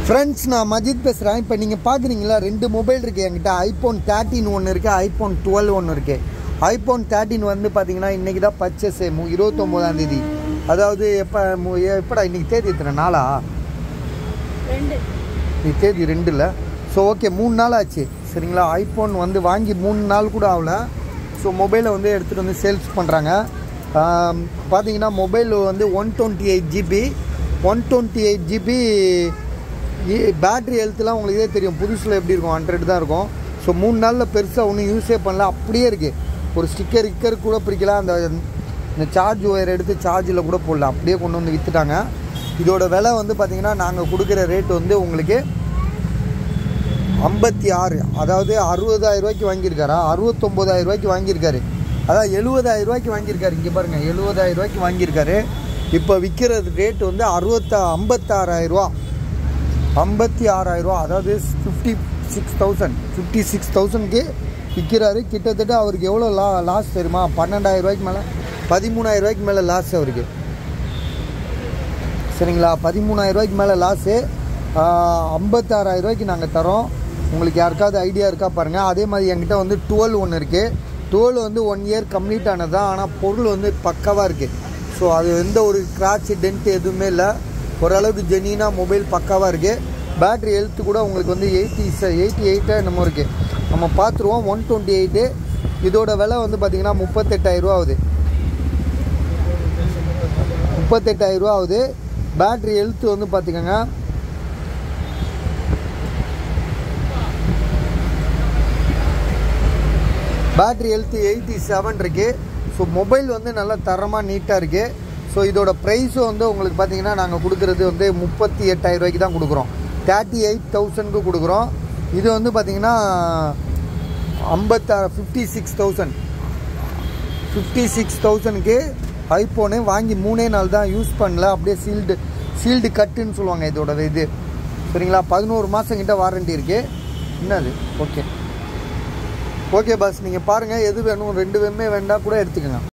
friends நான் மஜித் பேசுகிறேன் இப்போ நீங்கள் பார்க்குறீங்களா ரெண்டு மொபைல் இருக்குது என்கிட்ட ஐஃபோன் தேர்ட்டின் ஒன்று இருக்குது ஐஃபோன் டுவெல் ஒன்று இருக்குது ஐஃபோன் தேர்ட்டின் வந்து பார்த்தீங்கன்னா இன்றைக்கி தான் பர்ச்சேஸ் இருபத்தொம்போதாம் தேதி அதாவது எப்போ எப்படா இன்றைக்கி தேதி எத்தனை நாளா ரெண்டு இன்னைக்கு தேதி ரெண்டு இல்லை ஸோ ஓகே மூணு நாள் ஆச்சு சரிங்களா ஐஃபோன் வந்து வாங்கி மூணு நாள் கூட ஆகல ஸோ மொபைலை வந்து எடுத்துகிட்டு வந்து சேல்ஸ் பண்ணுறாங்க பார்த்தீங்கன்னா மொபைல் வந்து one twenty eight GB one twenty eight GB battery ஹெல்த்லாம் உங்களுக்கு இதே தெரியும் புதுசில் எப்படி இருக்கும் ஹண்ட்ரட் தான் இருக்கும் ஸோ மூணு நாளில் பெருசாக ஒன்றும் யூஸே பண்ணல அப்படியே இருக்குது ஒரு ஸ்டிக்கர் இக்கர் கூட பிடிக்கலாம் அந்த இந்த சார்ஜ் ஒயர் எடுத்து சார்ஜில் கூட போடல அப்படியே கொண்டு வந்து விற்றுட்டாங்க இதோட விலை வந்து பார்த்திங்கன்னா நாங்கள் கொடுக்குற ரேட் வந்து உங்களுக்கு ஐம்பத்தி ஆறு அதாவது அறுபதாயிரம் ரூபாய்க்கு வாங்கியிருக்காரா அறுபத்தொம்போதாயிரம் ரூபாய்க்கு வாங்கியிருக்காரு அதான் எழுபதாயிரம் ரூபாய்க்கு வாங்கியிருக்காரு இங்கே பாருங்கள் எழுபதாயிரம் ரூபாய்க்கு வாங்கியிருக்காரு இப்போ விற்கிற ரேட் வந்து அறுபத்தா ஐம்பத்தாறாயிரம் ரூபா ஐம்பத்தி ஆறாயிரம் ரூபா அதாவது fifty six thousand fifty six தௌசண்ட்க்கு விற்கிறாரு கிட்டத்தட்ட அவருக்கு எவ்வளோ லா லாஸ் தெரியுமா பன்னெண்டாயிரம் ரூபாய்க்கு மேலே பதிமூணாயிரம் ரூபாய்க்கு மேலே லாஸ் அவருக்கு சரிங்களா பதிமூணாயிரம் ரூபாய்க்கு மேலே லாஸு ஐம்பத்தாறாயிரம் ரூபாய்க்கு நாங்கள் தரோம் உங்களுக்கு யாருக்காவது ஐடியா இருக்கா பாருங்கள் அதே மாதிரி என்கிட்ட வந்து டுவெல் ஒன்று இருக்குது டுவெல் வந்து ஒன் இயர் கம்ப்ளீட் ஆனது தான் ஆனால் பொருள் வந்து பக்காவாக இருக்குது ஸோ அது எந்த ஒரு கிராட்ச் டென்ட் எதுவுமே இல்லை ஓரளவுக்கு ஜெனினாக மொபைல் பக்காவாக இருக்குது பேட்ரி ஹெல்த் கூட உங்களுக்கு வந்து எயிட்டி எயிட்டி எயிட்டாக என்னமோ இருக்குது நம்ம பார்த்துருவோம் ஒன் டுவெண்ட்டி எயிட்டு இதோட விலை வந்து பார்த்திங்கன்னா முப்பத்தெட்டாயிரரூவா ஆகுது முப்பத்தெட்டாயிரரூவா ஆகுது பேட்ரி ஹெல்த் வந்து பார்த்துக்கோங்க பேட்ரி ஹெல்த் எயிட்டி செவன் இருக்குது ஸோ மொபைல் வந்து நல்லா தரமாக நீட்டாக இருக்குது ஸோ இதோட ப்ரைஸும் வந்து உங்களுக்கு பார்த்தீங்கன்னா நாங்கள் கொடுக்குறது வந்து முப்பத்தி எட்டாயிரம் ரூபாய்க்கு தான் கொடுக்குறோம் தேர்ட்டி எயிட் தௌசண்ட்க்கு கொடுக்குறோம் இது வந்து பார்த்திங்கன்னா ஐம்பத்தா fifty six thousand fifty six தௌசண்ட்க்கு ஐஃபோனு வாங்கி மூணே நாள் தான் யூஸ் பண்ணல அப்படியே சீல்டு சீல்டு கட்டுன்னு சொல்லுவாங்க இதோட இது சரிங்களா பதினோரு மாதம் கிட்ட வாரண்டி இருக்குது என்னது ஓகே ஓகே பாஸ் நீங்கள் பாருங்கள் எது வேணும் ரெண்டு வேணுமே வேண்டாம் கூட எடுத்துக்கோங்க